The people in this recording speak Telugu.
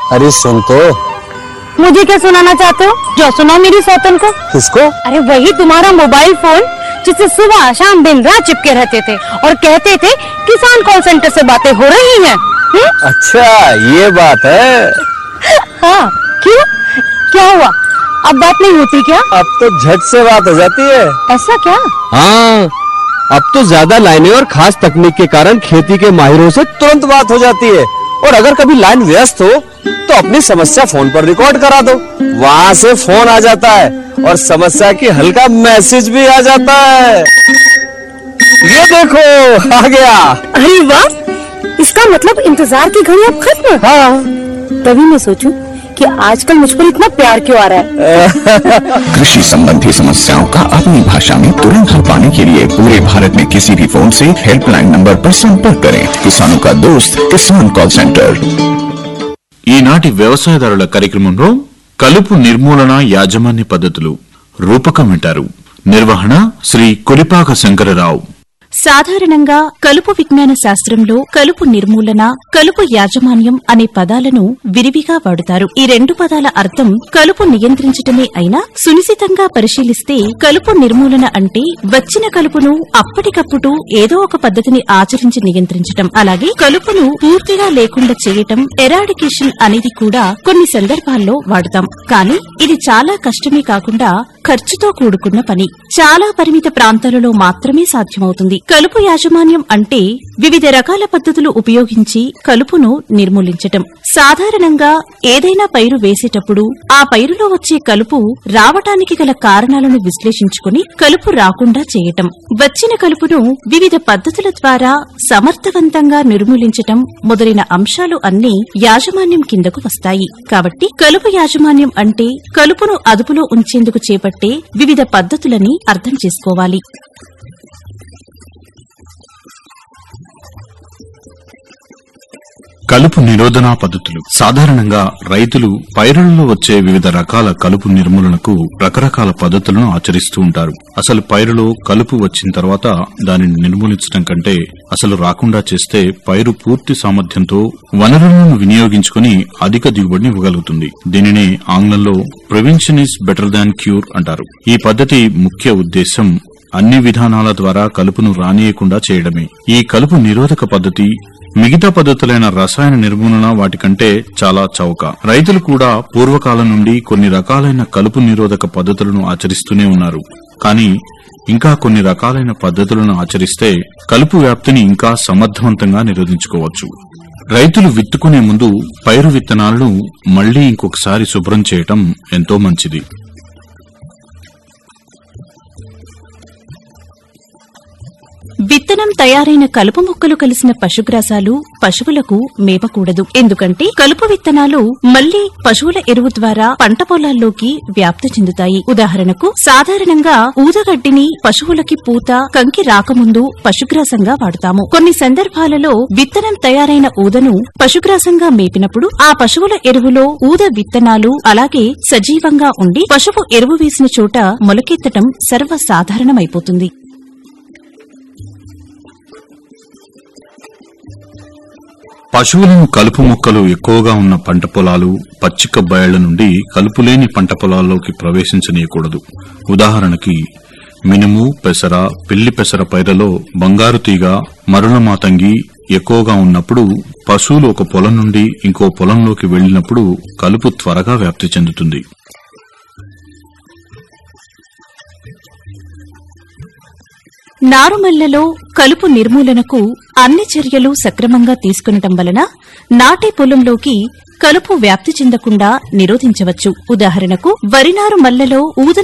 अरे सुन तो मुझे क्या सुनाना चाहते हो जो सुनाओ मेरी सौतन को किसको अरे वही तुम्हारा मोबाइल फोन जिससे सुबह शाम दिन रात चिपके रहते थे और कहते थे किसान कॉल सेंटर से बातें हो रही हैं हम्म? अच्छा ये बात है हाँ क्यों क्या हुआ अब बात नहीं होती क्या अब तो झट से बात हो जाती है ऐसा क्या हाँ अब तो ज्यादा लाइनें और खास तकनीक के कारण खेती के माहिरों से तुरंत बात हो जाती है और अगर कभी लाइन व्यस्त हो तो अपनी समस्या फोन पर रिकॉर्ड करा दो वहाँ से फोन आ जाता है और समस्या की हल का मैसेज भी आ जाता है ये देखो आ गया अरे वाह इसका मतलब इंतजार की घड़ी अब खत्म हाँ तभी मैं सोचूं कि आजकल मुझ पर इतना प्यार क्यों आ रहा है कृषि संबंधी समस्याओं का अपनी भाषा में तुरंत हल पाने के लिए पूरे भारत में किसी भी फोन से हेल्पलाइन नंबर पर संपर्क करें किसानों का दोस्त किसान कॉल सेंटर ఈనాటి వ్యవసాయదారుల కార్యక్రమంలో కలుపు నిర్మూలన యాజమాన్య పద్ధతులు రూపకం వింటారు నిర్వహణ శ్రీ కొలిపాక శంకరరావు సాధారణంగా కలుపు విజ్ఞాన శాస్త్రంలో కలుపు నిర్మూలన కలుపు యాజమాన్యం అనే పదాలను విరివిగా వాడుతారు ఈ రెండు పదాల అర్థం కలుపు నియంత్రించటమే అయినా సునిశితంగా పరిశీలిస్తే కలుపు నిర్మూలన అంటే వచ్చిన కలుపును అప్పటికప్పుడు ఏదో ఒక పద్ధతిని ఆచరించి నియంత్రించటం అలాగే కలుపును పూర్తిగా లేకుండా చేయటం ఎరాడికేషన్ అనేది కూడా కొన్ని సందర్భాల్లో వాడుతాం కానీ ఇది చాలా కష్టమే కాకుండా ఖర్చుతో కూడుకున్న పని చాలా పరిమిత ప్రాంతాలలో మాత్రమే సాధ్యమవుతుంది కలుపు యాజమాన్యం అంటే వివిధ రకాల పద్ధతులు ఉపయోగించి కలుపును నిర్మూలించటం సాధారణంగా ఏదైనా పైరు వేసేటప్పుడు ఆ పైరులో వచ్చే కలుపు రావటానికి గల కారణాలను విశ్లేషించుకుని కలుపు రాకుండా చేయటం వచ్చిన కలుపును వివిధ పద్ధతుల ద్వారా సమర్థవంతంగా నిర్మూలించటం మొదలైన అంశాలు అన్నీ యాజమాన్యం కిందకు వస్తాయి కాబట్టి కలుపు యాజమాన్యం అంటే కలుపును అదుపులో ఉంచేందుకు చేపట్టే వివిధ పద్ధతులని అర్థం చేసుకోవాలి కలుపు నిరోధన పద్ధతులు సాధారణంగా రైతులు పైరులలో వచ్చే వివిధ రకాల కలుపు నిర్మూలనకు రకరకాల పద్ధతులను ఆచరిస్తూ ఉంటారు అసలు పైరులో కలుపు వచ్చిన తర్వాత దానిని నిర్మూలించడం కంటే అసలు రాకుండా చేస్తే పైరు పూర్తి సామర్థ్యంతో వనరులను వినియోగించుకుని అధిక దిగుబడిని ఇవ్వగలుగుతుంది దీనిని ఆంగ్లంలో prevention is better than cure అంటారు ఈ పద్ధతి ముఖ్య ఉద్దేశం అన్ని విధానాల ద్వారా కలుపును రానియకుండా చేయడమే ఈ కలుపు నిరోధక పద్ధతి మిగతా పద్ధతులైన రసాయన నిర్మూలన వాటికంటే చాలా చౌక రైతులు కూడా పూర్వకాలం నుండి కొన్ని రకాలైన కలుపు నిరోధక పద్ధతులను ఆచరిస్తూనే ఉన్నారు కానీ ఇంకా కొన్ని రకాలైన పద్ధతులను ఆచరిస్తే కలుపు వ్యాప్తిని ఇంకా సమర్థవంతంగా నిరోధించుకోవచ్చు రైతులు విత్తుకునే ముందు పైరు విత్తనాలను మళ్లీ ఇంకొకసారి శుభ్రం చేయటం ఎంతో మంచిది విత్తనం తయారైన కలుపు మొక్కలు కలిసిన పశుగ్రాసాలు పశువులకు మేపకూడదు ఎందుకంటే కలుపు విత్తనాలు మళ్లీ పశువుల ఎరువు ద్వారా పంట పొలాల్లోకి వ్యాప్తి చెందుతాయి ఉదాహరణకు సాధారణంగా ఊదగడ్డిని పశువులకి పూత కంకి రాకముందు పశుగ్రాసంగా వాడుతాము కొన్ని సందర్భాలలో విత్తనం తయారైన ఊదను పశుగ్రాసంగా మేపినప్పుడు ఆ పశువుల ఎరువులో ఊద విత్తనాలు అలాగే సజీవంగా ఉండి పశువు ఎరువు వేసిన చోట మొలకెత్తటం సర్వసాధారణమైపోతుంది పశువులను కలుపు మొక్కలు ఎక్కువగా ఉన్న పంట పొలాలు పచ్చిక బయళ్ల నుండి కలుపు లేని పంట పొలాల్లోకి ప్రవేశించనీయకూడదు ఉదాహరణకి మినుము పెసర పిల్లి పెసర పైరలో బంగారు తీగ మరుల మాతంగి ఎక్కువగా ఉన్నప్పుడు పశువులు ఒక పొలం నుండి ఇంకో పొలంలోకి వెళ్లినప్పుడు కలుపు త్వరగా వ్యాప్తి చెందుతుంది నారుమల్లలో కలుపు నిర్మూలనకు అన్ని చర్యలు సక్రమంగా తీసుకునటం వలన నాటే పొలంలోకి కలుపు వ్యాప్తి చెందకుండా నిరోధించవచ్చు ఉదాహరణకు వరినారు మల్లలో ఊద